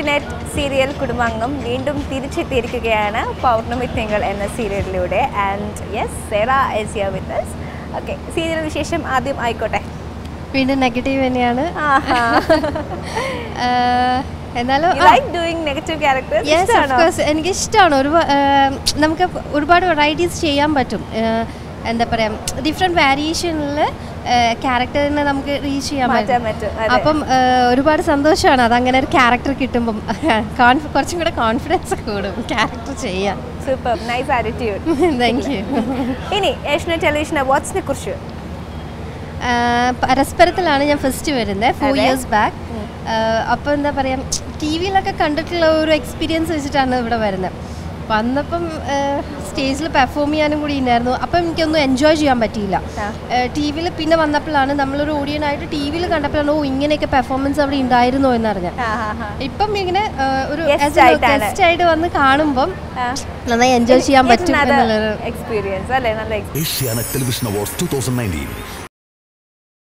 Asianet serial കുടുംബാംഗം വീണ്ടും തിരിച്ചെത്തിയിരിക്കുകയാണ് പൗർണമി തിങ്കൾ എന്ന സീരിയലിലൂടെ and yes Sera is here with us okay serial വിശേഷം ആദ്യം ആയിക്കോട്ടെ വീണ്ടും നെഗറ്റീവ് തന്നെയാണ് ആഹാ. ആഹ് എന്നാലും You like doing negative characters? Yes of ഇഷ്ടാണോ? കോഴ്സ് എനിക്ക് ഇഷ്ടമാണ് ഒരുപാട് നമുക്ക് ഒരുപാട് വെറൈറ്റീസ് ചെയ്യാൻ പറ്റും ആഹ് എന്താ പറയുക ഡിഫറെൻറ്റ് വേരിയേഷനിൽ ക്യാരക്ടറിനെ നമുക്ക് റീച്ച് ചെയ്യാൻ മാറ്റാൻ പറ്റും പറ്റും, അതെ. അപ്പം ആഹ് ഒരുപാട് സന്തോഷമാണ് അത് അങ്ങനെ ഒരു ക്യാരക്ടർ കിട്ടുമ്പം കോൺഫ് കുറച്ചും കൂടെ കോൺഫിഡൻസ് കൂടും ക്യാരക്ടർ ചെയ്യാൻ Superb, nice attitude. Thank you ഇനി ഏഷ്യനെറ്റ് ടെലിവിഷൻ അവാർഡ്സിനെ കുറിച്ച് പരസ്പരത്തിലാണ് ഞാൻ ഫസ്റ്റ് വരുന്നത് ഫോർ അതെ. ഇയേഴ്സ് ബാക്ക് അപ്പോൾ എന്താ പറയുക ടി വിയിലൊക്കെ കണ്ടിട്ടുള്ള ഒരു എക്സ്പീരിയൻസ് വെച്ചിട്ടാണ് ഇവിടെ വരുന്നത് വന്നപ്പം സ്റ്റേജിൽ പെർഫോം ചെയ്യാനും കൂടി ഉണ്ടായിരുന്നു അപ്പം എനിക്കൊന്നും എൻജോയ് ചെയ്യാൻ പറ്റിയില്ല ആ. ടി വിയിൽ പിന്നെ വന്നപ്പോഴാണ് നമ്മളൊരു ഓഡിയനായിട്ട് ടി വിയിൽ കണ്ടപ്പോഴാണ് ഓ ഇങ്ങനെയൊക്കെ പെർഫോമൻസ് അവിടെ ഉണ്ടായിരുന്നോ എന്നറിഞ്ഞത് ഇപ്പം ഇങ്ങനെ ആ, ഒരു Guest ആയിട്ടാണ്. ഗസ്റ്റ് ആയിട്ട് വന്ന് കാണുമ്പം നന്നായി എൻജോയ് ചെയ്യാൻ പറ്റും എന്നുള്ളൊരു എക്സ്പീരിയൻസ് അല്ലേ നല്ല Asiana Television Awards 2019.